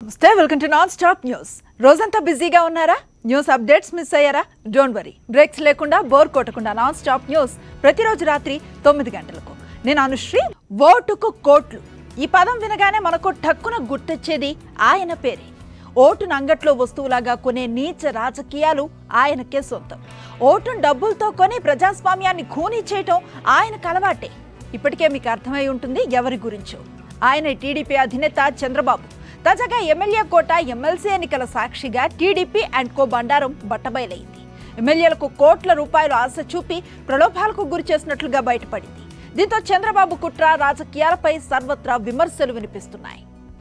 నమస్తే welcome to non stop news రోజంతా బిజీగా ఉన్నారా న్యూస్ అప్డేట్స్ మిస్ అయ్యారా డోంట్ వరీ బ్రేక్స్ లేకుండా బోర్ కొట్టకుండా నాన్ స్టాప్ న్యూస్ ప్రతిరోజు రాత్రి తొమ్మిది గంటలకు నేను అనుశ్రీ ఓటుకు కోట్లు ఈ పదం వినగానే మనకు టక్కున గుర్తొచ్చేది ఆయన పేరే ఓటును అంగట్లో వస్తువులాగా కొనే నీచ రాజకీయాలు ఆయనకే సొంతం ఓటును డబ్బులతో కొని ప్రజాస్వామ్యాన్ని ఖూనీ చేయటం ఆయనకు అలవాటే ఇప్పటికే మీకు అర్థమై ఉంటుంది ఎవరి గురించో ఆయన టీడీపీ అధినేత చంద్రబాబు తాజాగా ఎమ్మెల్యే కోట ఎమ్మెల్సీ ఎన్నికల సాక్షిగా టీడీపీ అండ్ కో బండారం బట్టబయలైంది ఎమ్మెల్యేలకు కోట్ల రూపాయలు ఆశ చూపి ప్రలోభాలకు గురి చేసినట్లుగా బయటపడింది దీంతో చంద్రబాబు కుట్ర రాజకీయాలపై సర్వత్రా విమర్శలు వినిపిస్తున్నాయి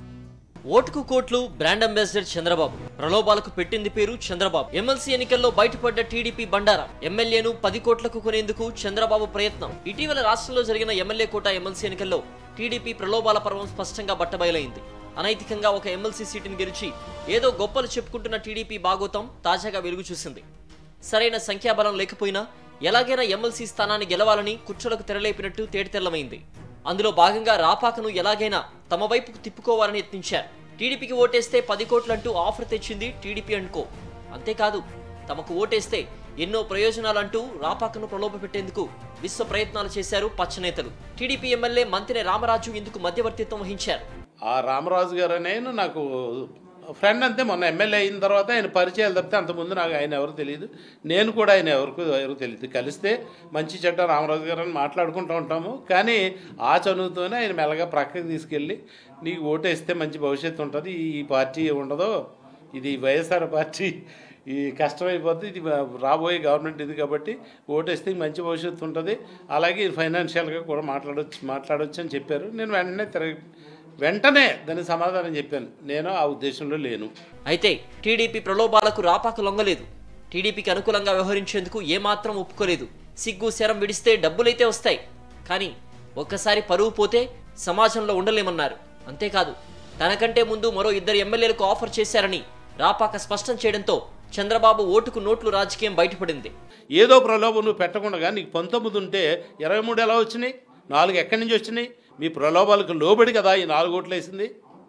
ఓటుకు కోట్లు బ్రాండ్ అంబాసిడర్ చంద్రబాబు ప్రలోభాలకు పెట్టింది పేరు చంద్రబాబు ఎమ్మెల్సీ ఎన్నికల్లో బయటపడ్డ టీడీపీ బండారా ఎమ్మెల్యేను పది కోట్లకు కొనేందుకు చంద్రబాబు ప్రయత్నం ఇటీవల రాష్ట్రంలో జరిగిన ఎమ్మెల్యే కోట ఎమ్మెల్సీ ఎన్నికల్లో టీడీపీ ప్రలోభాల పర్వం స్పష్టంగా బట్టబయలైంది అనైతికంగా ఒక ఎమ్మెల్సీ సీటుని గెలిచి ఏదో గొప్పలు చెప్పుకుంటున్న టీడీపీ బాగోతం తాజాగా వెలుగు చూసింది సరైన సంఖ్యాబలం లేకపోయినా ఎలాగైనా ఎమ్మెల్సీ స్థానాన్ని గెలవాలని కుట్రలకు తెరలేపినట్టు తేటతెల్లమైంది అందులో భాగంగా రాపాకను ఎలాగైనా తమ వైపుకు తిప్పుకోవాలని యత్నించారు టీడీపీకి ఓటేస్తే పది కోట్లంటూ ఆఫర్ తెచ్చింది టీడీపీ అనుకో అంతేకాదు తమకు ఓటేస్తే ఎన్నో ప్రయోజనాలంటూ రాపాకను ప్రలోభపెట్టేందుకు విశ్వ ప్రయత్నాలు చేశారు పచ్చనేతలు టీడీపీ ఎమ్మెల్యే మంత్రి రామరాజు ఇందుకు మధ్యవర్తిత్వం వహించారు ఆ రామరాజు గారు నేను నాకు ఫ్రెండ్ అంతే మొన్న ఎమ్మెల్యే అయిన తర్వాత ఆయన పరిచయాలు తప్పితే అంతకుముందు నాకు ఆయన ఎవరు తెలియదు నేను కూడా ఆయన ఎవరికి ఎవరు తెలియదు కలిస్తే మంచి చెడ్డ రామరాజు గారు అని మాట్లాడుకుంటూ ఉంటాము కానీ ఆ చదువుతోనే ఆయన మెల్లగా ప్రక్కకి తీసుకెళ్ళి నీకు ఓటేస్తే మంచి భవిష్యత్తు ఉంటుంది ఈ పార్టీ ఉండదు ఇది వైఎస్ఆర్ పార్టీ ఈ కష్టమైపోతుంది ఇది రాబోయే గవర్నమెంట్ ఇది కాబట్టి ఓటేస్తే మంచి భవిష్యత్తు ఉంటుంది అలాగే ఫైనాన్షియల్గా కూడా మాట్లాడొచ్చు మాట్లాడొచ్చు అని చెప్పారు నేను వెంటనే తిరగి వెంటనే దానికి సమాధానం చెప్పాను నేను ఆ ఉద్దేశంలో లేను అయితే టీడీపీ ప్రలోభాలకు రాపాక లొంగలేదు టీడీపీకి అనుకూలంగా వ్యవహరించేందుకు ఏమాత్రం ఒప్పుకోలేదు సిగ్గు శరం విడిస్తే డబ్బులైతే వస్తాయి కానీ ఒక్కసారి పరువు పోతే సమాజంలో ఉండలేమన్నారు అంతేకాదు తనకంటే ముందు మరో ఇద్దరు ఎమ్మెల్యేలకు ఆఫర్ చేశారని రాపాక స్పష్టం చేయడంతో చంద్రబాబు ఓటుకు నోట్లు రాజకీయం బయటపడింది ఏదో ప్రలోభం నువ్వు పెట్టకుండా నీకు పంతొమ్మిది ఉంటే ఇరవై మూడు ఎలా వచ్చినాయి నాలుగు ఎక్కడి నుంచి వచ్చినాయి మీ ప్రలోభాలకు లోబడి కదా ఈ నాలుగు ఓట్లు వేసింది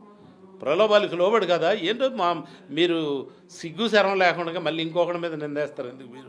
ప్రలోభాలకు లోబడి కదా ఏంటో మా మీరు సిగ్గు శరం లేకుండా మళ్ళీ ఇంకొకటి మీద నిందేస్తారు ఎందుకు మీరు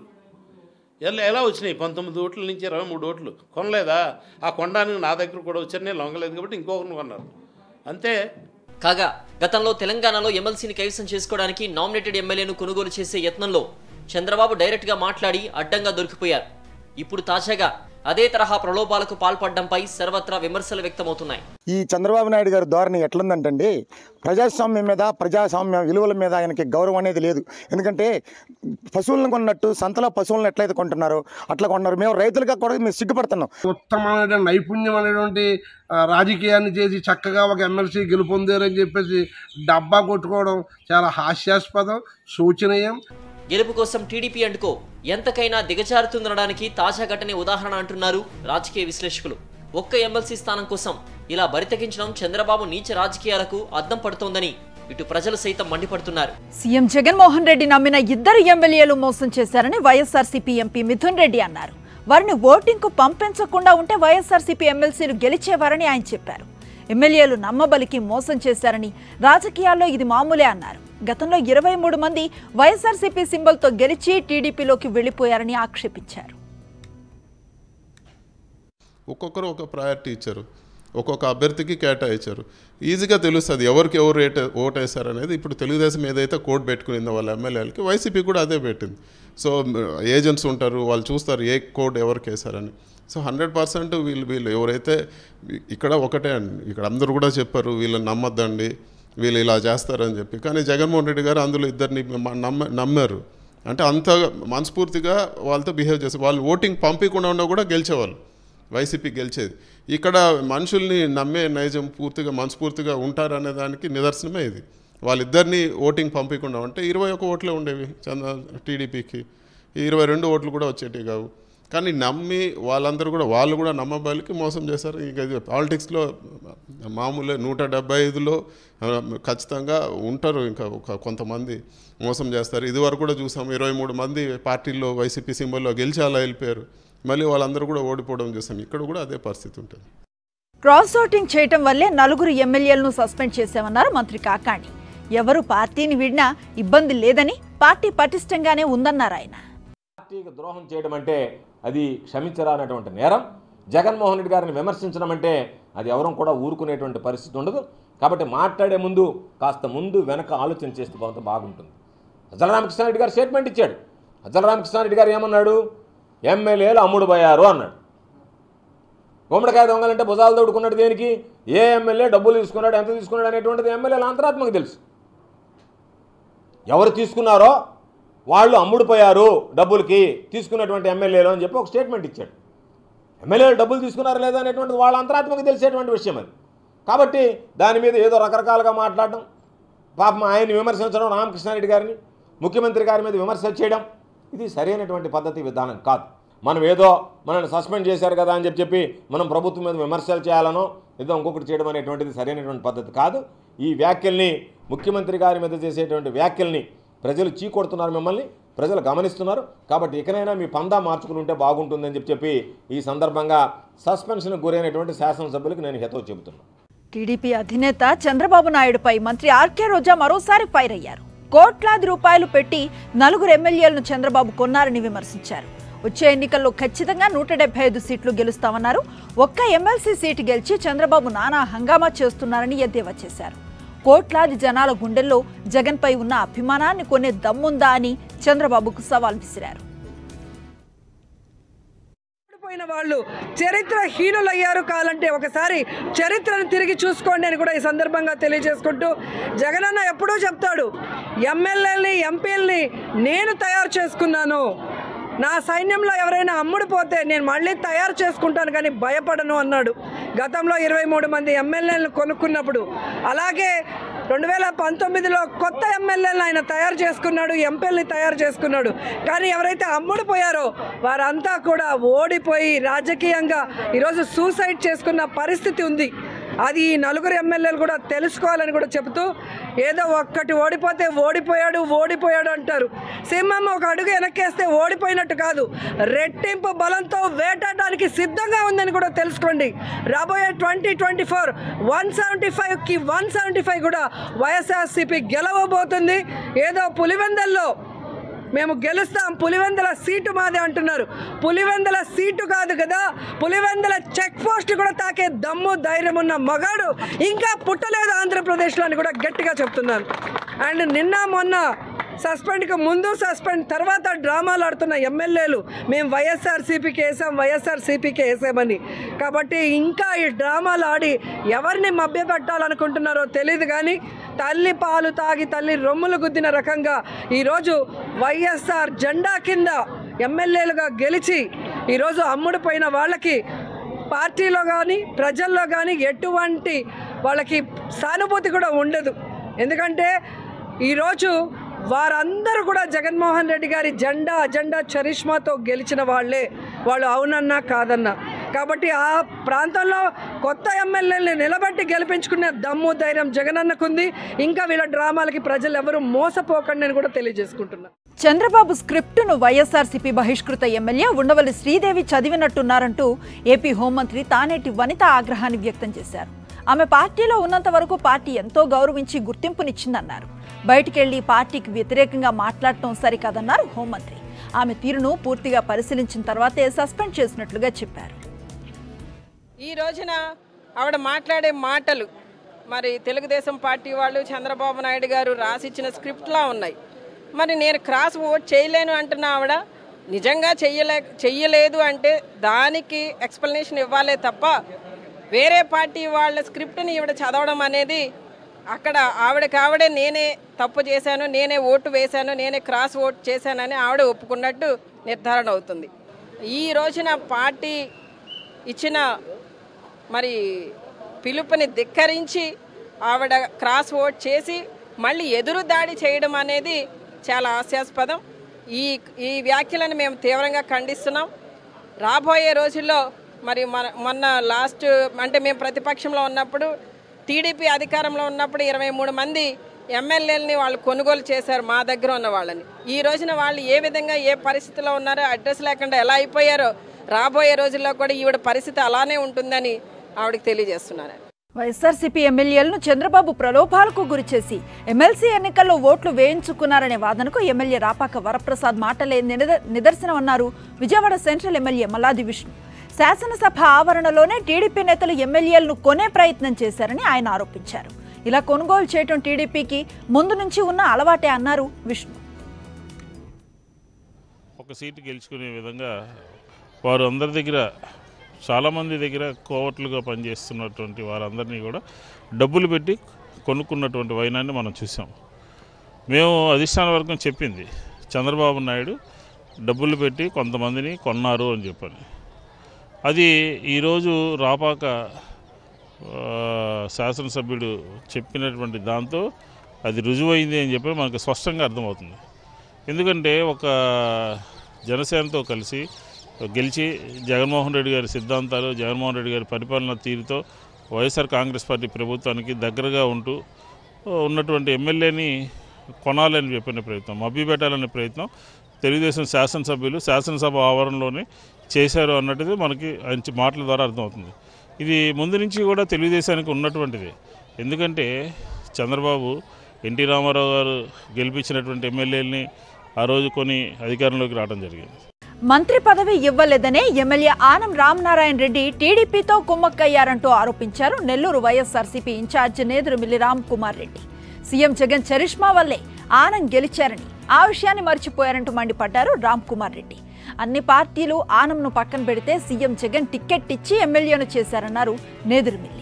ఎలా ఎలా వచ్చినాయి పంతొమ్మిది ఓట్ల నుంచి ఇరవై మూడు ఓట్లు కొనలేదా ఆ కొనడానికి నా దగ్గర కూడా వచ్చారు నేను లొంగలేదు కాబట్టి ఇంకొకరిని కొన్నారు అంతే కాగా గతంలో తెలంగాణలో ఎమ్మెల్సీని కైవసం చేసుకోవడానికి నామినేటెడ్ ఎమ్మెల్యేను కొనుగోలు చేసే యత్నంలో చంద్రబాబు డైరెక్ట్గా మాట్లాడి అడ్డంగా దొరికిపోయారు ఇప్పుడు తాజాగా అదే తరహా ప్రలోభాలకు పాల్పడడంపై సర్వత్రా విమర్శలు వ్యక్తమవుతున్నాయి ఈ చంద్రబాబు నాయుడు గారి ధోరణి ఎట్లుందంటండి ప్రజాస్వామ్యం మీద ప్రజాస్వామ్య విలువల మీద ఆయనకి గౌరవం అనేది లేదు ఎందుకంటే పశువులను కొన్నట్టు సంతలో పశువులను ఎట్లయితే కొంటున్నారో అట్లా కొంటున్నారు మేము రైతులుగా కూడా మేము సిగ్గుపడుతున్నాం ఉత్తమమైన నైపుణ్యం అనేటువంటి ఆ, రాజకీయాన్ని చేసి చక్కగా ఒక ఎమ్మెల్సీ గెలుపొందారని చెప్పేసి డబ్బా కొట్టుకోవడం చాలా హాస్యాస్పదం శోచనీయం గెలుపు కోసం టీడీపీ అంటుకో ఎంతకైనా దిగజారుతుందనడానికి తాజా ఘటనే ఉదాహరణ అంటున్నారు రాజకీయ విశ్లేషకులు ఒక్క ఎమ్మెల్సీ స్థానం కోసం ఇలా బరితెగించడం చంద్రబాబు నీచ రాజకీయాలకు అద్దం పడుతోందని ఇటు ప్రజలు సైతం మండిపడుతున్నారు సీఎం జగన్మోహన్ రెడ్డి నమ్మిన ఇద్దరు ఎమ్మెల్యేలు మోసం చేశారని వైఎస్ఆర్సీపీ ఎంపీ మిథున్ రెడ్డి అన్నారు వారిని ఓటింగ్కు పంపించకుండా ఉంటే వైఎస్ఆర్సీపీ ఎమ్మెల్సీలు గెలిచేవారని ఆయన చెప్పారు ఎమ్మెల్యేలు నమ్మబలికి మోసం చేశారని రాజకీయాల్లో ఇది మామూలే అన్నారు గతంలో ఇరవై మూడు మంది వైఎస్ఆర్సీపీ సింబల్తో గెలిచి టీడీపీలోకి వెళ్లిపోయారని ఆక్షేపించారు ఒక్కొక్కరు ఒక ప్రయారిటీ ఇచ్చారు ఒక్కొక్క అభ్యర్థికి కేటాయించారు ఈజీగా తెలుస్తుంది ఎవరికి ఎవరు రేట్ ఓటేశారు అనేది ఇప్పుడు తెలుగుదేశం ఏదైతే కోడ్ పెట్టుకునిందో వాళ్ళ ఎమ్మెల్యేలకి వైసీపీ కూడా అదే పెట్టింది సో ఏజెంట్స్ ఉంటారు వాళ్ళు చూస్తారు ఏ కోడ్ ఎవరికి వేశారని సో హండ్రెడ్ పర్సెంట్ వీళ్ళు వీళ్ళు ఎవరైతే ఇక్కడ ఒకటే అండి ఇక్కడ అందరూ కూడా చెప్పారు వీళ్ళని నమ్మద్దండి వీళ్ళు ఇలా చేస్తారని చెప్పి కానీ జగన్మోహన్ రెడ్డి గారు అందులో ఇద్దరిని నమ్మ నమ్మారు అంటే అంత మనస్ఫూర్తిగా వాళ్ళతో బిహేవ్ చేస్తారు వాళ్ళు ఓటింగ్ పంపించకుండా ఉన్నా కూడా గెలిచేవాళ్ళు వైసీపీ గెలిచేది ఇక్కడ మనుషుల్ని నమ్మే నైజం పూర్తిగా మనస్ఫూర్తిగా ఉంటారనే దానికి నిదర్శనమే ఇది వాళ్ళిద్దరిని ఓటింగ్ పంపించకుండా ఉంటే ఇరవై ఒక ఓట్లే ఉండేవి చంద్ర టీడీపీకి ఈ ఇరవై రెండు ఓట్లు కూడా వచ్చేటివి కావు కానీ నమ్మి వాళ్ళందరూ కూడా వాళ్ళు కూడా నమ్మబాలికి మోసం చేశారు ఇక ఇది పాలిటిక్స్లో మామూలే నూట డెబ్బై ఐదులో ఆ, ఖచ్చితంగా ఉంటారు ఇంకా ఒక కొంతమంది మోసం చేస్తారు ఇదివరకు కూడా చూసాం ఇరవై మూడు మంది పార్టీల్లో వైసీపీ సింబల్లో గెలిచి అలా వెళ్ళిపోయారు మళ్ళీ వాళ్ళందరూ కూడా ఓడిపోవడం చూసాం ఇక్కడ కూడా అదే పరిస్థితి ఉంటుంది క్రాస్ ఓటింగ్ చేయటం వల్లే నలుగురు ఎమ్మెల్యేలను సస్పెండ్ చేశామన్నారు మంత్రి కాకాణి ఎవరు పార్టీని విడినా ఇబ్బంది లేదని పార్టీ పటిష్టంగానే ఉందన్నారు ఆయన పార్టీకి ద్రోహం చేయడం అంటే అది క్షమించరానటువంటి నేరం జగన్మోహన్ రెడ్డి గారిని విమర్శించడం అంటే అది ఎవరూ కూడా ఊరుకునేటువంటి పరిస్థితి ఉండదు కాబట్టి మాట్లాడే ముందు కాస్త ముందు వెనక ఆలోచన చేస్తే కొంత బాగుంటుంది అజల రామకృష్ణారెడ్డి గారు స్టేట్మెంట్ ఇచ్చాడు అజల రామకృష్ణారెడ్డి గారు ఏమన్నాడు ఎమ్మెల్యేలు అమ్ముడు పోయారు అన్నాడు గుమ్మడికాయ దొంగలంటే భుజాలు తోడుకున్నాడు దేనికి ఏ ఎమ్మెల్యే డబ్బులు తీసుకున్నాడు ఎంత తీసుకున్నాడు అనేటువంటిది ఎమ్మెల్యేల అంతరాత్మకు తెలుసు ఎవరు తీసుకున్నారో వాళ్ళు అమ్ముడుపోయారు డబ్బులకి తీసుకున్నటువంటి ఎమ్మెల్యేలు అని చెప్పి ఒక స్టేట్మెంట్ ఇచ్చాడు ఎమ్మెల్యేలు డబ్బులు తీసుకున్నారా లేదా అనేటువంటిది వాళ్ళ అంతరాత్మకు తెలిసేటువంటి విషయం అది కాబట్టి దాని మీద ఏదో రకరకాలుగా మాట్లాడడం పాపం ఆయన్ని విమర్శించడం రామకృష్ణారెడ్డి గారిని ముఖ్యమంత్రి గారి మీద విమర్శలు చేయడం ఇది సరైనటువంటి పద్ధతి విధానం కాదు మనం ఏదో మనల్ని సస్పెండ్ చేశారు కదా అని చెప్పి చెప్పి మనం ప్రభుత్వం మీద విమర్శలు చేయాలనో ఏదో ఇంకొకటి చేయడం అనేటువంటిది సరైనటువంటి పద్ధతి కాదు ఈ వ్యాఖ్యల్ని ముఖ్యమంత్రి గారి మీద చేసేటువంటి వ్యాఖ్యల్ని ప్రజలు చీకొడుతున్నారు మిమ్మల్ని ప్రజలు గమనిస్తున్నారు కాబట్టి ఇకనైనా మీ పందా మార్చుకుని ఉంటే బాగుంటుందని చెప్పి చెప్పి ఈ సందర్భంగా సస్పెన్షన్కు గురైనటువంటి శాసనసభ్యులకు నేను హితవు చెబుతున్నాను టీడీపీ అధినేత చంద్రబాబు నాయుడుపై మంత్రి ఆర్కే రోజా మరోసారి ఫైర్ అయ్యారు కోట్లాది రూపాయలు పెట్టి నలుగురు ఎమ్మెల్యేలను చంద్రబాబు కొన్నారని విమర్శించారు వచ్చే ఎన్నికల్లో ఖచ్చితంగా నూట డెబ్బై ఐదు సీట్లు గెలుస్తామన్నారు ఒక్క ఎమ్మెల్సీ సీటు గెలిచి చంద్రబాబు నానా హంగామా చేస్తున్నారని ఎద్దేవా చేశారు కోట్లాది జనాల గుండెల్లో జగన్పై ఉన్న అభిమానాన్ని కొనే దమ్ముందా అని చంద్రబాబుకు సవాల్ విసిరారు పోయిన వాళ్ళు చరిత్ర హీనులయ్యారు కాలంటే ఒకసారి చరిత్రను తిరిగి చూసుకోండి అని కూడా ఈ సందర్భంగా తెలియజేసుకుంటూ జగనన్న ఎప్పుడూ చెప్తాడు ఎమ్మెల్యేలని ఎంపీలని నేను తయారు చేసుకున్నాను నా సైన్యంలో ఎవరైనా అమ్ముడు పోతే నేను మళ్ళీ తయారు చేసుకుంటాను కానీ భయపడను అన్నాడు గతంలో ఇరవై మూడు మంది ఎమ్మెల్యేలను కొనుక్కున్నప్పుడు అలాగే రెండు వేల పంతొమ్మిదిలో కొత్త ఎమ్మెల్యేలను ఆయన తయారు చేసుకున్నాడు ఎంపీల్ని తయారు చేసుకున్నాడు కానీ ఎవరైతే అమ్ముడు పోయారో వారంతా కూడా ఓడిపోయి రాజకీయంగా ఈరోజు సూసైడ్ చేసుకున్న పరిస్థితి ఉంది అది ఈ నలుగురు ఎమ్మెల్యేలు కూడా తెలుసుకోవాలని కూడా చెబుతూ ఏదో ఒక్కటి ఓడిపోతే ఓడిపోయాడు ఓడిపోయాడు అంటారు సింహం ఒక అడుగు వెనక్కేస్తే ఓడిపోయినట్టు కాదు రెట్టింపు బలంతో వేటాడడానికి సిద్ధంగా ఉందని కూడా తెలుసుకోండి రాబోయే twenty twenty four one seventy ఫైవ్కి వన్ సెవెంటీ ఫైవ్ కూడా వైఎస్ఆర్సీపీ గెలవబోతుంది ఏదో పులివెందల్లో మేము గెలుస్తాం పులివెందల సీటు మాదే అంటున్నారు పులివెందల సీటు కాదు కదా పులివెందల చెక్ పోస్ట్ కూడా తాకే దమ్ము ధైర్యం ఉన్న మగాడు ఇంకా పుట్టలేదు ఆంధ్రప్రదేశ్లో అని కూడా గట్టిగా చెప్తున్నాను అండ్ నిన్న మొన్న సస్పెండ్కి ముందు సస్పెండ్ తర్వాత డ్రామాలు ఆడుతున్న ఎమ్మెల్యేలు మేము వైఎస్ఆర్సీపీకి వేసాం వైఎస్ఆర్సీపీకి వేసామని కాబట్టి ఇంకా ఈ డ్రామాలు ఆడి ఎవరిని మభ్యపెట్టాలనుకుంటున్నారో తెలియదు కానీ తల్లి పాలు తాగి తల్లి రొమ్ములు గుద్దిన రకంగా ఈరోజు వైఎస్ఆర్ జెండా కింద ఎమ్మెల్యేలుగా గెలిచి ఈరోజు అమ్ముడుపోయిన వాళ్ళకి పార్టీలో కానీ ప్రజల్లో కానీ ఎటువంటి వాళ్ళకి సానుభూతి కూడా ఉండదు ఎందుకంటే ఈరోజు వారందరూ కూడా జగన్మోహన్ రెడ్డి గారి జెండా అజెండా చరిష్మాతో గెలిచిన వాళ్ళే వాళ్ళు అవునన్నా కాదన్నా కాబట్టి ఆ ప్రాంతంలో కొత్త ఎమ్మెల్యేని నిలబెట్టి గెలిపించుకునే దమ్ము ధైర్యం జగనన్నకుంది ఇంకా వీళ్ళ డ్రామాలకి ప్రజలు ఎవరు మోసపోకండి అని కూడా తెలియజేసుకుంటున్నా చంద్రబాబు స్క్రిప్టును వైఎస్ఆర్సీపీ బహిష్కృత ఎమ్మెల్యే ఉండవల్లి శ్రీదేవి చదివినట్టున్నారంటూ ఏపీ హోంమంత్రి తానేటి వనిత ఆగ్రహాన్ని వ్యక్తం చేశారు ఆమె పార్టీలో ఉన్నంత వరకు పార్టీ ఎంతో గౌరవించి గుర్తింపునిచ్చిందన్నారు బయటికెళ్లి పార్టీకి వ్యతిరేకంగా మాట్లాడటం సరికాదన్నారు హోంమంత్రి ఆమె తీరును పూర్తిగా పరిశీలించిన తర్వాతే సస్పెండ్ చేసినట్లుగా చెప్పారు ఈ రోజున ఆవిడ మాట్లాడే మాటలు మరి తెలుగుదేశం పార్టీ వాళ్ళు చంద్రబాబు నాయుడు గారు రాసిచ్చిన స్క్రిప్ట్లా ఉన్నాయి మరి నేను క్రాస్ ఓట్ చేయలేను అంటున్న ఆవిడ నిజంగా చెయ్యలే చెయ్యలేదు అంటే దానికి ఎక్స్ప్లెనేషన్ ఇవ్వాలే తప్ప వేరే పార్టీ వాళ్ళ స్క్రిప్ట్ని ఈవిడ చదవడం అనేది అక్కడ ఆవిడకి ఆవిడే నేనే తప్పు చేశాను నేనే ఓటు వేశాను నేనే క్రాస్ ఓట్ చేశానని ఆవిడ ఒప్పుకున్నట్టు నిర్ధారణ అవుతుంది ఈ రోజున పార్టీ ఇచ్చిన మరి పిలుపుని ధిక్కరించి ఆవిడ క్రాస్ ఓట్ చేసి మళ్ళీ ఎదురు దాడి చేయడం అనేది చాలా హాస్యాస్పదం ఈ ఈ వ్యాఖ్యలను మేము తీవ్రంగా ఖండిస్తున్నాం రాబోయే రోజుల్లో మరి మన మొన్న లాస్ట్ అంటే మేము ప్రతిపక్షంలో ఉన్నప్పుడు టీడీపీ అధికారంలో ఉన్నప్పుడు ఇరవై మూడు మంది ఎమ్మెల్యేలని వాళ్ళు కొనుగోలు చేశారు మా దగ్గర ఉన్న వాళ్ళని ఈ రోజున వాళ్ళు ఏ విధంగా ఏ పరిస్థితిలో ఉన్నారో అడ్రస్ లేకుండా ఎలా అయిపోయారో రాబోయే రోజుల్లో కూడా ఈవిడ పరిస్థితి అలానే ఉంటుందని ఆవిడకి తెలియజేస్తున్నాను వైఎస్ఆర్సీపీ ఎమ్మెల్యేలను చంద్రబాబు ప్రలోభాలకు గురిచేసి ఎమ్మెల్సీ ఎన్నికల్లో ఓట్లు వేయించుకున్నారనే వాదనకు ఎమ్మెల్యే రాపాక వరప్రసాద్ మాటలే నిద- నిదర్శనమన్నారు విజయవాడ సెంట్రల్ ఎమ్మెల్యే మల్లాది విష్ణు శాసనసభ ఆవరణలోనే టీడీపీ నేతలు ఎమ్మెల్యేలను కొనే ప్రయత్నం చేశారని ఆయన ఆరోపించారు ఇలా కొనుగోలు చేయటం టీడీపీకి ముందు నుంచి ఉన్న అలవాటే అన్నారు విష్ణు ఒక సీటు గెలుచుకునే విధంగా వారు అందరి దగ్గర చాలామంది దగ్గర కోవట్లుగా పనిచేస్తున్నటువంటి వారందరినీ కూడా డబ్బులు పెట్టి కొనుక్కున్నటువంటి వైనాన్ని మనం చూసాం మేము అధిష్టాన వర్గం చెప్పింది చంద్రబాబు నాయుడు డబ్బులు పెట్టి కొంతమందిని కొన్నారు అని చెప్పని అది ఈరోజు రాపాక ఆ, శాసనసభ్యుడు చెప్పినటువంటి దాంతో అది రుజువైంది అని చెప్పి మనకు స్పష్టంగా అర్థమవుతుంది ఎందుకంటే ఒక జనసేనతో కలిసి గెలిచి జగన్మోహన్ రెడ్డి గారి సిద్ధాంతాలు జగన్మోహన్ రెడ్డి గారి పరిపాలన తీరుతో వైఎస్ఆర్ కాంగ్రెస్ పార్టీ ప్రభుత్వానికి దగ్గరగా ఉంటూ ఉన్నటువంటి ఎమ్మెల్యేని కొనాలని చెప్పిన ప్రయత్నం మభ్యపెట్టాలనే ప్రయత్నం తెలుగుదేశం శాసనసభ్యులు శాసనసభ ఆవరణలోనే చేశారు అన్నట్టుది మనకి ఆయన చె- మాటల ద్వారా అర్థమవుతుంది ఇది ముందు నుంచి కూడా తెలుగుదేశానికి ఉన్నటువంటిది ఎందుకంటే చంద్రబాబు ఎన్టీ రామారావు గారు గెలిపించినటువంటి ఎమ్మెల్యేలని ఆ రోజు కొని అధికారంలోకి రావడం జరిగింది మంత్రి పదవి ఇవ్వలేదనే ఎమ్మెల్యే ఆనం రామనారాయణ రెడ్డి టీడీపీతో కుమ్మక్కయ్యారంటూ ఆరోపించారు Nellore YSRCP incharge Nedurumalli Ram Kumar Reddy CM Jagan charisma వల్లే ఆనం గెలిచారని ఆ విషయాన్ని మర్చిపోయారంటూ మండిపడ్డారు రామ్ కుమార్ రెడ్డి అన్ని పార్టీలు ఆనంను పక్కన పెడితే సీఎం జగన్ టిక్కెట్ ఇచ్చి ఎమ్మెల్యేను చేశారన్నారు నేదురుమిల్లి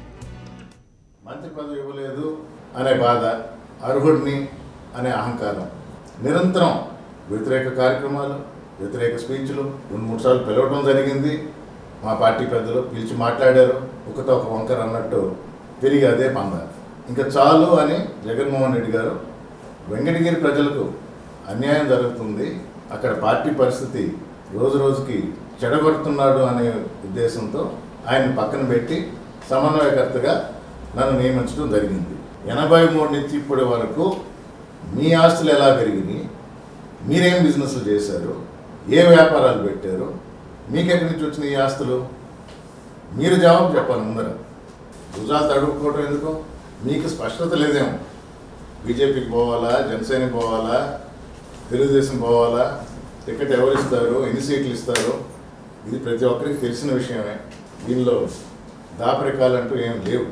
మంత్రి పదవి ఇవ్వలేదు అనే బాధ అర్హుడిని అనే అహంకారం నిరంతరం వ్యతిరేక కార్యక్రమాలు వ్యతిరేక స్పీచ్లు రెండు మూడు సార్లు పిలవడం జరిగింది మా పార్టీ పెద్దలు పిలిచి మాట్లాడారు ఒకతో ఒక వంకర అన్నట్టు తిరిగి అదే పంద ఇంకా చాలు అని జగన్మోహన్ రెడ్డి గారు వెంకటగిరి ప్రజలకు అన్యాయం జరుగుతుంది అక్కడ పార్టీ పరిస్థితి రోజు రోజుకి చెడగొడుతున్నాడు అనే ఉద్దేశంతో ఆయన పక్కన పెట్టి సమన్వయకర్తగా నన్ను నియమించడం జరిగింది ఎనభై మూడు నుంచి ఇప్పటి వరకు మీ ఆస్తులు ఎలా పెరిగినాయి మీరేం బిజినెస్లు చేశారు ఏ వ్యాపారాలు పెట్టారు మీకెక్కడి నుంచి వచ్చిన ఈ ఆస్తులు మీరు జవాబు చెప్పాలి ముందర భుజాలు తడుపుకోవడం ఎందుకు మీకు స్పష్టత లేదేమో బీజేపీకి పోవాలా జనసేనకి పోవాలా తెలుగుదేశం పోవాలా టికెట్ ఎవరు ఇస్తారు ఎన్ని సీట్లు ఇస్తారు ఇది ప్రతి ఒక్కరికి తెలిసిన విషయమే దీనిలో దాపరికాలంటూ ఏం లేవు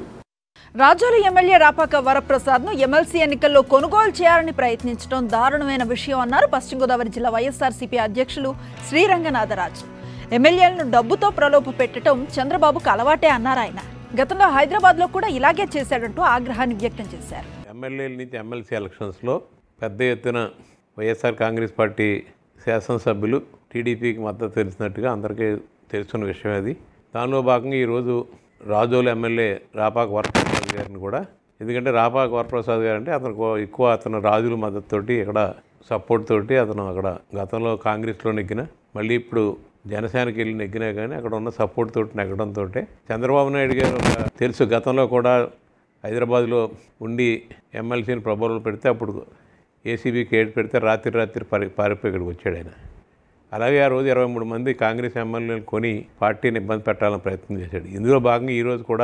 రాజోలు ఎమ్మెల్యే రాపాక వరప్రసాద్ ను ఎమ్మెల్సీ ఎన్నికల్లో కొనుగోలు చేయాలని ప్రయత్నించడం దారుణమైన విషయం అన్నారు పశ్చిమ గోదావరి జిల్లా వైఎస్ఆర్సీపీ అధ్యక్షులు శ్రీరంగనాథరాజు ఎమ్మెల్యేలను డబ్బుతో ప్రలోభ పెట్టడం చంద్రబాబుకు అలవాటే అన్నారు ఆయన గతంలో హైదరాబాద్ లో కూడా ఇలాగే చేశాడంటూ ఆగ్రహాన్ని వ్యక్తం చేశారు ఎమ్మెల్యేల నుంచి ఎమ్మెల్సీ ఎలక్షన్స్లో పెద్ద ఎత్తున వైఎస్ఆర్ కాంగ్రెస్ పార్టీ శాసనసభ్యులు టీడీపీకి మద్దతు తెలిసినట్టుగా అందరికీ తెలుసున్న విషయం అది దానిలో భాగంగా ఈరోజు రాజోలు ఎమ్మెల్యే రాపాక వరప్రసాద్ గారిని కూడా ఎందుకంటే రాపాక వరప్రసాద్ గారు అంటే అతనికి ఎక్కువ అతను రాజుల మద్దతుతోటి ఇక్కడ సపోర్ట్ తోటి అతను అక్కడ గతంలో కాంగ్రెస్లో నెగ్గిన మళ్ళీ ఇప్పుడు జనసేనకి వెళ్ళి నెగ్గినా కానీ అక్కడ ఉన్న సపోర్ట్ తోటి నెగ్గడంతో చంద్రబాబు నాయుడు గారు ఒక తెలుసు గతంలో కూడా హైదరాబాద్లో ఉండి ఎమ్మెల్సీని ప్రభావాలు పెడితే అప్పుడు ఏసీబీకి ఏడు పెడితే రాత్రి రాత్రి పారి పారిపోయి ఇక్కడికి వచ్చాడు ఆయన అలాగే ఆ రోజు ఇరవై మూడు మంది కాంగ్రెస్ ఎమ్మెల్యేలు కొని పార్టీని ఇబ్బంది పెట్టాలని ప్రయత్నం చేశాడు ఇందులో భాగంగా ఈరోజు కూడా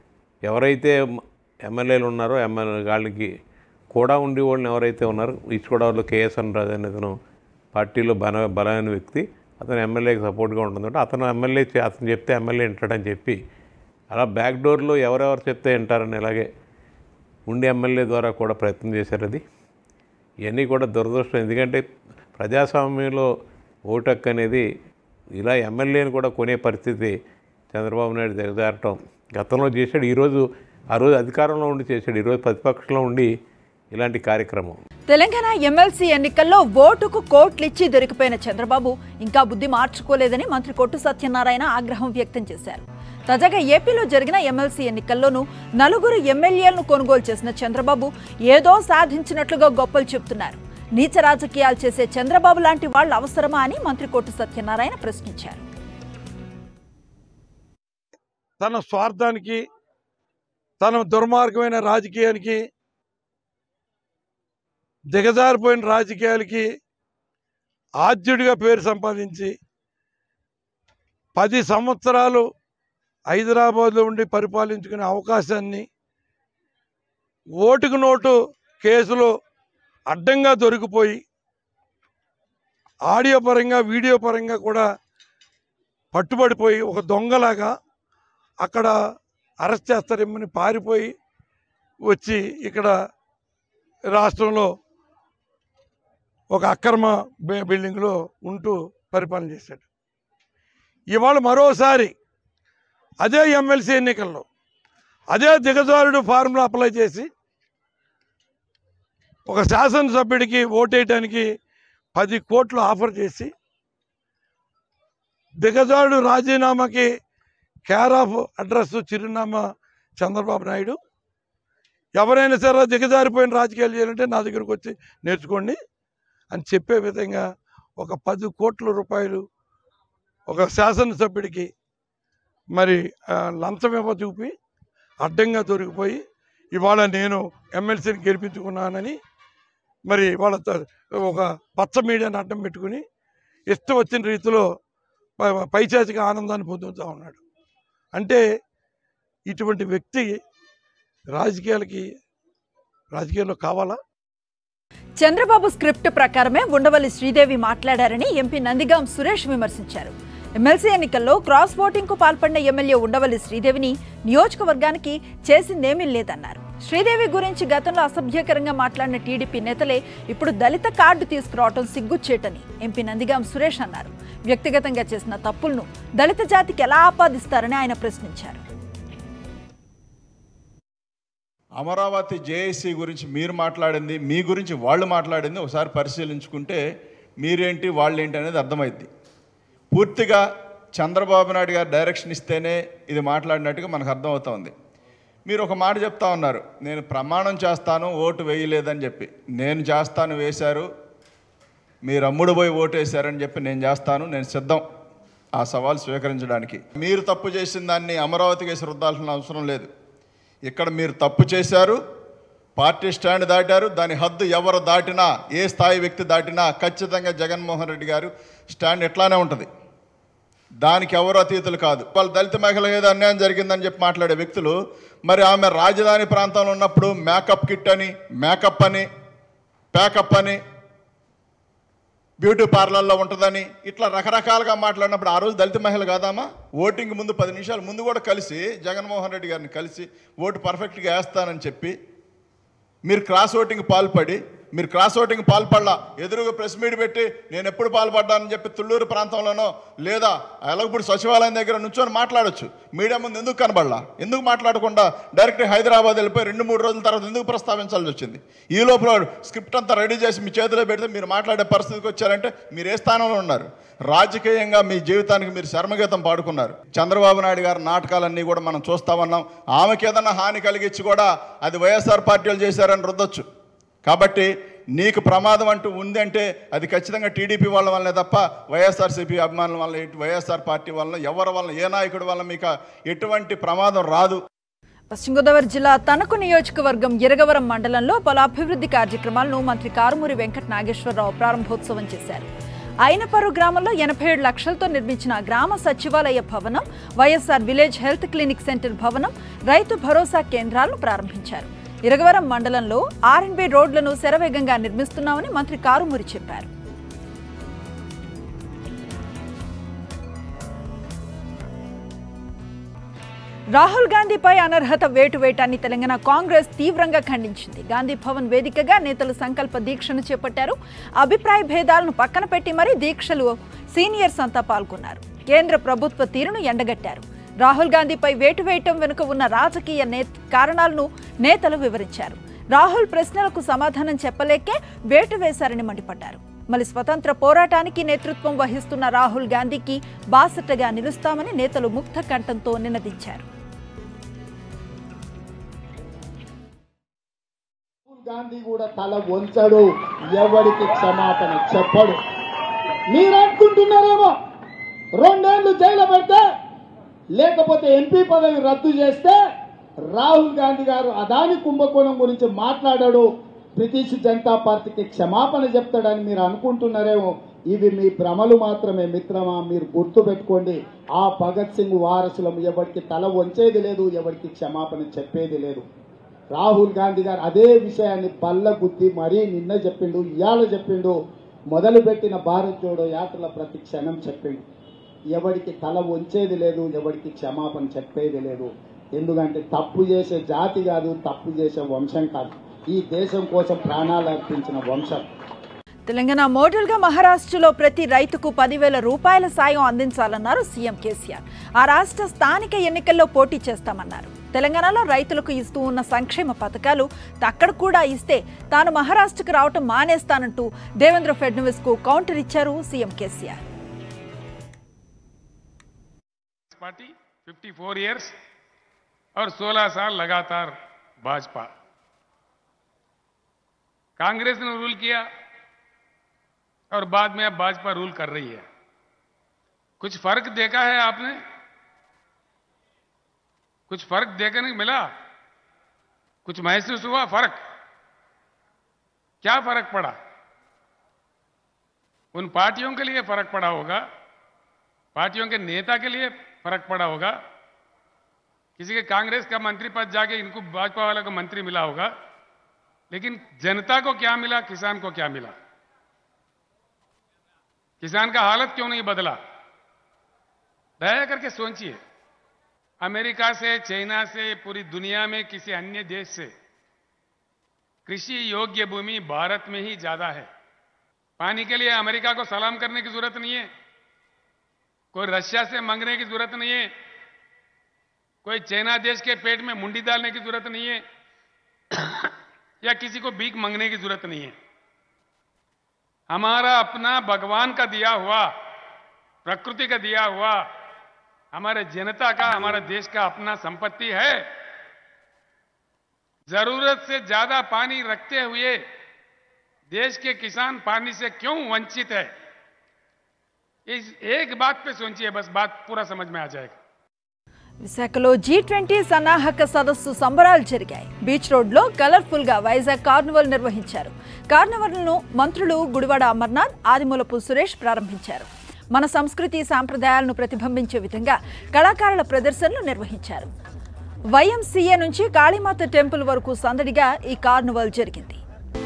ఎవరైతే ఎమ్మెల్యేలు ఉన్నారో ఎమ్మెల్యే వాళ్ళకి కూడా ఉండి వాళ్ళని ఎవరైతే ఉన్నారో ఈస్ట్ గోదావరిలో కేఎస్ఎన్ రాజు అనే అతను పార్టీలో బల బలమైన వ్యక్తి అతను ఎమ్మెల్యేకి సపోర్ట్గా ఉంటుందంటే అతను ఎమ్మెల్యే చే- అతను చెప్తే ఎమ్మెల్యే వింటాడని చెప్పి అలా బ్యాక్ డోర్లో ఎవరెవరు చెప్తే వింటారని ఇలాగే ఉండి ఎమ్మెల్యే ద్వారా కూడా ప్రయత్నం చేశారు అది ఇవన్నీ కూడా దురదృష్టం ఎందుకంటే ప్రజాస్వామ్యంలో ఓటు హక్కు అనేది ఇలా ఎమ్మెల్యేని కూడా కొనే పరిస్థితి చంద్రబాబు నాయుడు దిగజారటం గతంలో చేశాడు ఈరోజు ఆ రోజు అధికారంలో ఉండి చేశాడు ఈరోజు ప్రతిపక్షంలో ఉండి ఇలాంటి కార్యక్రమం తెలంగాణ ఎమ్మెల్సీ ఎన్నికల్లో ఓటుకు కోట్లిచ్చి దొరికిపోయిన చంద్రబాబు ఇంకా బుద్ధి మార్చుకోలేదని మంత్రి కొట్టు సత్యనారాయణ ఆగ్రహం వ్యక్తం చేశారు తాజాగా ఏపీలో జరిగిన ఎమ్మెల్సీ ఎన్నికల్లోనూ నలుగురు ఎమ్మెల్యేలను కొనుగోలు చేసిన చంద్రబాబు ఏదో సాధించినట్లుగా గొప్పలు చెబుతున్నారు నీచ రాజకీయాలు చేసే చంద్రబాబు లాంటి వాళ్ళు అవసరమా అని మంత్రి కొట్టు సత్యనారాయణ ప్రశ్నించారు తన స్వార్థానికి తన దుర్మార్గమైన రాజకీయానికి దిగజారిపోయిన రాజకీయాలకి ఆద్యుడిగా పేరు సంపాదించి పది సంవత్సరాలు హైదరాబాద్లో ఉండి పరిపాలించుకునే అవకాశాన్ని ఓటుకు నోటు కేసులో అడ్డంగా దొరికిపోయి ఆడియో పరంగా వీడియో పరంగా కూడా పట్టుబడిపోయి ఒక దొంగలాగా అక్కడ అరెస్ట్ చేస్తారేమని పారిపోయి వచ్చి ఇక్కడ రాష్ట్రంలో ఒక అక్రమ బి- బిల్డింగ్లో ఉంటూ పరిపాలన చేశాడు ఇవాళ మరోసారి అదే ఎమ్మెల్సీ ఎన్నికల్లో అదే దిగజారుడు ఫార్ములా అప్లై చేసి ఒక శాసనసభ్యుడికి ఓటేయటానికి పది కోట్లు ఆఫర్ చేసి దిగజారుడు రాజీనామాకి కేర్ ఆఫ్ అడ్రస్ చిరునామా చంద్రబాబు నాయుడు ఎవరైనా సరే దిగజారిపోయిన రాజకీయాలు చేయాలంటే నా దగ్గరకు వచ్చి నేర్చుకోండి అని చెప్పే విధంగా ఒక పది కోట్ల రూపాయలు ఒక శాసనసభ్యుడికి మరి ఆ, లంచం ఇవ్వ చూపి అడ్డంగా దొరికిపోయి ఇవాళ నేను ఎమ్మెల్సీని గెలిపించుకున్నానని మరి వాళ్ళ త- ఒక పచ్చ మీడియాని అడ్డం పెట్టుకుని ఇష్టం వచ్చిన రీతిలో ప- పైశాచిక ఆనందాన్ని పొందుతూ ఉన్నాడు అంటే ఇటువంటి వ్యక్తి రాజకీయాలకి రాజకీయాల్లో కావాలా చంద్రబాబు స్క్రిప్ట్ ప్రకారమే ఉండవల్లి శ్రీదేవి మాట్లాడారని ఎంపీ నందిగాం సురేష్ విమర్శించారు ఎమ్మెల్సీ ఎన్నికల్లో క్రాస్ ఓటింగ్ కు పాల్పడిన ఎమ్మెల్యే ఉండవల్లి శ్రీదేవిని నియోజకవర్గానికి చేసిందేమీ లేదన్నారు శ్రీదేవి గురించి గతంలో అసభ్యకరంగా మాట్లాడిన టీడీపీ నేతలే ఇప్పుడు దళిత కార్డు తీసుకురావటం సిగ్గుచ్చేటని ఎంపీ నందిగాం సురేష్ అన్నారు వ్యక్తిగతంగా చేసిన తప్పులను దళిత జాతికి ఎలా ఆపాదిస్తారని ఆయన ప్రశ్నించారు అమరావతి జేఏసీ గురించి మీరు మాట్లాడింది మీ గురించి వాళ్ళు మాట్లాడింది ఒకసారి పరిశీలించుకుంటే మీరేంటి వాళ్ళేంటి అనేది అర్థమైద్ది పూర్తిగా చంద్రబాబు నాయుడు గారు డైరెక్షన్ ఇస్తేనే ఇది మాట్లాడినట్టుగా మనకు అర్థమవుతోంది మీరు ఒక మాట చెప్తా ఉన్నారు నేను ప్రమాణం చేస్తాను ఓటు వేయలేదని చెప్పి నేను చేస్తాను వేశారు మీరు అమ్ముడు పోయి ఓటు వేశారని చెప్పి నేను చేస్తాను నేను సిద్ధం ఆ సవాల్ స్వీకరించడానికి మీరు తప్పు చేసిన దాన్ని అమరావతి కేసు రుద్దాల్సిన అవసరం లేదు ఇక్కడ మీరు తప్పు చేశారు పార్టీ స్టాండ్ దాటారు దాని హద్దు ఎవరు దాటినా ఏ స్థాయి వ్యక్తి దాటినా ఖచ్చితంగా జగన్మోహన్ రెడ్డి గారు స్టాండ్ ఎట్లానే ఉంటుంది దానికి ఎవరు అతీతులు కాదు వాళ్ళు దళిత మహిళ ఏదో అన్యాయం జరిగిందని చెప్పి మాట్లాడే వ్యక్తులు మరి ఆమె రాజధాని ప్రాంతంలో ఉన్నప్పుడు మేకప్ కిట్ అని మేకప్ అని ప్యాకప్ అని బ్యూటీ పార్లర్లో ఉంటుందని ఇట్లా రకరకాలుగా మాట్లాడినప్పుడు ఆ రోజు దళిత మహిళ కాదామా ఓటింగ్ ముందు పది నిమిషాల ముందు కూడా కలిసి జగన్మోహన్ రెడ్డి గారిని కలిసి ఓటు పర్ఫెక్ట్గా వేస్తానని చెప్పి మీరు క్రాస్ ఓటింగ్ పాల్పడి మీరు క్రాస్ ఓటింగ్ పాల్పడలా ఎదురుగా ప్రెస్ మీట్ పెట్టి నేను ఎప్పుడు పాల్పడ్డానని చెప్పి తుళ్ళూరు ప్రాంతంలోనో లేదా ఎలగపూడి సచివాలయం దగ్గర నుంచొని మాట్లాడొచ్చు మీడియా ముందు ఎందుకు కనబడలా ఎందుకు మాట్లాడకుండా డైరెక్ట్ హైదరాబాద్ వెళ్ళిపోయి రెండు మూడు రోజుల తర్వాత ఎందుకు ప్రస్తావించాల్సి వచ్చింది ఈ లోపల స్క్రిప్ట్ అంతా రెడీ చేసి మీ చేతిలో పెడితే మీరు మాట్లాడే పరిస్థితికి వచ్చారంటే మీరు ఏ స్థానంలో ఉన్నారు రాజకీయంగా మీ జీవితానికి మీరు శర్మగీతం పాడుకున్నారు చంద్రబాబు నాయుడు గారి నాటకాలన్నీ కూడా మనం చూస్తా ఉన్నాం ఆమెకి ఏదన్నా హాని కలిగించి కూడా అది వైఎస్ఆర్ పార్టీలు చేశారని రుద్దొచ్చు కాబట్టి నీకు ప్రమాదం అంటూ ఉంది అంటే అది ఖచ్చితంగా టీడీపీ వాళ్ళ వల్లనే తప్ప వైఎస్ఆర్సీపీ అభిమానుల వల్ల ఇటు వైఎస్ఆర్ పార్టీ వల్ల ఎవరి వల్ల ఏ నాయకుడి వల్ల మీకు ఎటువంటి ప్రమాదం రాదు పశ్చిమ గోదావరి జిల్లా తణుకు నియోజకవర్గం ఇరగవరం మండలంలో పలు అభివృద్ధి కార్యక్రమాలను మంత్రి కారుమూరి వెంకట నాగేశ్వరరావు ప్రారంభోత్సవం చేశారు అయినపరు గ్రామంలో ఎనభై ఏడు లక్షలతో నిర్మించిన గ్రామ సచివాలయ భవనం YSR village health clinic centre భవనం రైతు భరోసా కేంద్రాలను ప్రారంభించారు ఇరగవరం మండలంలో ఆర్ఎన్బి రోడ్లను శరవేగంగా నిర్మిస్తున్నామని మంత్రి కారుమూరి చెప్పారు రాహుల్ గాంధీపై అనర్హత వేటు వేయటాన్ని తెలంగాణ కాంగ్రెస్ తీవ్రంగా ఖండించింది గాంధీ భవన్ వేదికగా నేతలు సంకల్ప దీక్షను చేపట్టారు అభిప్రాయ భేదాలను పక్కన పెట్టి మరీ దీక్షలు సీనియర్స్ అంతా పాల్గొన్నారు కేంద్ర ప్రభుత్వ తీరును ఎండగట్టారు రాహుల్ గాంధీపై వేటు వేయటం వెనుక ఉన్న రాజకీయ నే కారణాలను నేతలు వివరించారు రాహుల్ ప్రశ్నలకు సమాధానం చెప్పలేకే వేటు వేశారని మండిపడ్డారు మళ్ళీ స్వతంత్ర పోరాటానికి నేతృత్వం వహిస్తున్న రాహుల్ గాంధీకి బాసటగా నిలుస్తామని నేతలు ముక్త కంఠంతో నినదించారు గాంధీ కూడా తల వంచడు ఎవరికి క్షమాపణ చెప్పడు మీరు అనుకుంటున్నారేమో రెండేళ్లు జైలు పెడితే లేకపోతే ఎంపీ పదవి రద్దు చేస్తే రాహుల్ గాంధీ గారు అదాని కుంభకోణం గురించి మాట్లాడాడు బ్రిటిష్ జనతా పార్టీకి క్షమాపణ చెప్తాడని మీరు అనుకుంటున్నారేమో ఇవి మీ భ్రమలు మాత్రమే మిత్రమా మీరు గుర్తు పెట్టుకోండి ఆ భగత్ సింగ్ వారసులం ఎవరికి తల వంచేది లేదు ఎవరికి క్షమాపణ చెప్పేది లేదు రాహుల్ గాంధీ గారు అదే విషయాన్ని బల్ల గుద్ది మరీ నిన్న చెప్పిండు ఇవాళ చెప్పిండు మొదలుపెట్టిన భారత్ జోడో యాత్రల ప్రతి క్షణం చెప్పిండు ఎవరికి తల వంచేది లేదు ఎవరికి క్షమాపణ చెప్పేది లేదు ఎందుకంటే తప్పు చేసే జాతి కాదు తప్పు చేసే వంశం కాదు ఈ దేశం కోసం ప్రాణాలు అర్పించిన వంశం తెలంగాణ మోడల్గా మహారాష్ట్రలో ప్రతి రైతుకు పదివేల రూపాయల సాయం అందించాలన్నారు సీఎం కేసీఆర్ ఆ రాష్ట్ర స్థానిక ఎన్నికల్లో పోటీ చేస్తామన్నారు తెలంగాణలో రైతులకు ఇస్తూ ఉన్న సంక్షేమ పథకాలు అక్కడ కూడా ఇస్తే తాను మహారాష్ట్రకు రావటం మానేస్తానంటూ దేవేంద్ర ఫడ్నవీస్ కు కౌంటర్ ఇచ్చారు సీఎం కేసీఆర్ पार्टी 54 इयर्स और 16 साल लगातार भाजपा कांग्रेस ने रूल किया और बाद में अब भाजपा रूल कर रही है कुछ फर्क देखा है आपने कुछ फर्क देखने को मिला कुछ महसूस हुआ फर्क क्या फर्क पड़ा उन पार्टियों के लिए फर्क पड़ा होगा पार्टियों के नेता के लिए फर्क पड़ा होगा किसी के कांग्रेस का मंत्री पद जाके इनको भाजपा वाले को मंत्री मिला होगा लेकिन जनता को क्या मिला किसान को क्या मिला किसान का हालत क्यों नहीं बदला दया करके सोचिए अमेरिका से चाइना से पूरी दुनिया में किसी अन्य देश से कृषि योग्य भूमि भारत में ही ज्यादा है पानी के लिए अमेरिका को सलाम करने की जरूरत नहीं है कोई रशिया से मांगने की जरूरत नहीं है कोई चाइना देश के पेट में मुंडी डालने की जरूरत नहीं है या किसी को भीख मांगने की जरूरत नहीं है हमारा अपना भगवान का दिया हुआ प्रकृति का दिया हुआ हमारे जनता का हमारे देश का अपना संपत्ति है जरूरत से ज्यादा पानी रखते हुए देश के किसान पानी से क्यों वंचित है इस एक बात पे सोचिए बस बात पूरा समझ में आ जाएगा విశాఖలో జీ ట్వంటీ సన్నాహక సదస్సు సంబరాలు జరిగాయి బీచ్ రోడ్లో కలర్ఫుల్ గా వైజాగ్ కార్నివల్ నిర్వహించారు కార్నివల్ను మంత్రులు గుడివాడ అమర్నాథ్ ఆదిమూలపు సురేష్ ప్రారంభించారు మన సంస్కృతి సాంప్రదాయాలను ప్రతిబింబించే విధంగా కళాకారుల ప్రదర్శనలు నిర్వహించారు వైఎంసీఏ నుంచి కాళీమాత టెంపుల్ వరకు సందడిగా ఈ కార్నివల్ జరిగింది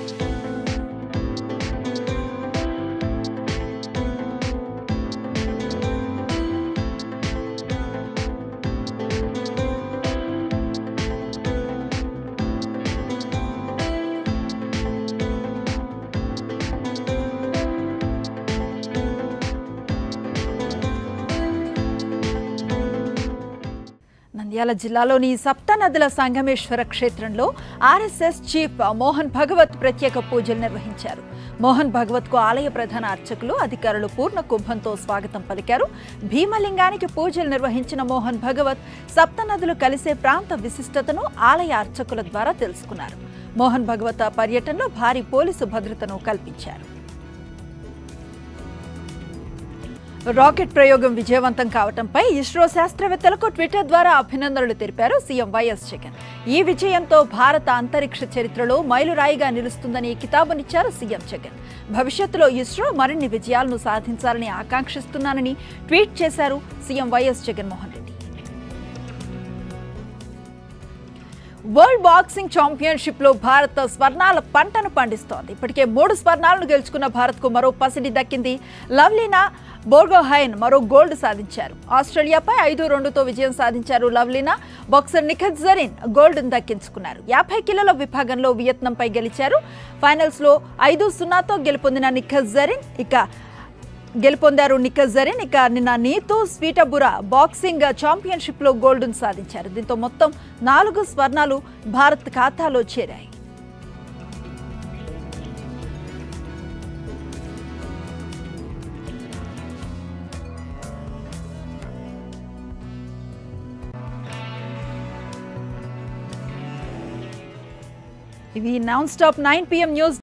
నంద్యాల జిల్లాలోని సప్తనదుల సంగమేశ్వర క్షేత్రంలో ఆర్ఎస్ఎస్ చీఫ్ మోహన్ భగవత్ ప్రత్యేక పూజలు నిర్వహించారు మోహన్ భగవత్ కు ఆలయ ప్రధాన అర్చకులు అధికారులు పూర్ణ కుంభంతో స్వాగతం పలికారు భీమలింగానికి పూజలు నిర్వహించిన మోహన్ భగవత్ సప్తనదులు కలిసే ప్రాంత విశిష్టతను ఆలయ అర్చకుల ద్వారా తెలుసుకున్నారు మోహన్ భగవత్ పర్యటనలో భారీ పోలీసు భద్రతను కల్పించారు రాకెట్ ప్రయోగం విజయవంతం కావడంపై ఇస్రో శాస్త్రవేత్తలకు ట్విట్టర్ ద్వారా అభినందనలు తెలిపారు సీఎం వైఎస్ జగన్ ఈ విజయంతో భారత అంతరిక్ష చరిత్రలో మైలురాయిగా నిలుస్తుందని కితాబునిచ్చారు సీఎం జగన్ భవిష్యత్తులో ఇస్రో మరిన్ని విజయాలను సాధించాలని ఆకాంక్షిస్తున్నానని ట్వీట్ చేశారు CM YS Jaganmohan Reddy world boxing championship లో భారత్ స్వర్ణాల పంటను పండిస్తోంది ఇప్పటికే మూడు స్వర్ణాలను గెలుచుకున్న భారత్ కు మరో పసిడి దక్కింది లవ్లీనా బోర్గోహైన్ మరో గోల్డ్ సాధించారు ఆస్ట్రేలియాపై ఐదు రెండుతో విజయం సాధించారు లవ్లీనా బాక్సర్ నిఖత్ జరీన్ గోల్డ్ దక్కించుకున్నారు యాభై కిలోల విభాగంలో వియత్నంపై గెలిచారు ఫైనల్స్ లో ఐదు సున్నాతో గెలుపొందిన నిఖత్ జరీన్ ఇక గెలుపొందారు నిఖత్ జరీన్ ఇక నిన్న నీతు స్వీటబురా బాక్సింగ్ ఛాంపియన్షిప్ లో గోల్డ్ సాధించారు దీంతో మొత్తం నాలుగు స్వర్ణాలు భారత్ ఖాతాలో చేరాయి ఇవి non stop nine PM news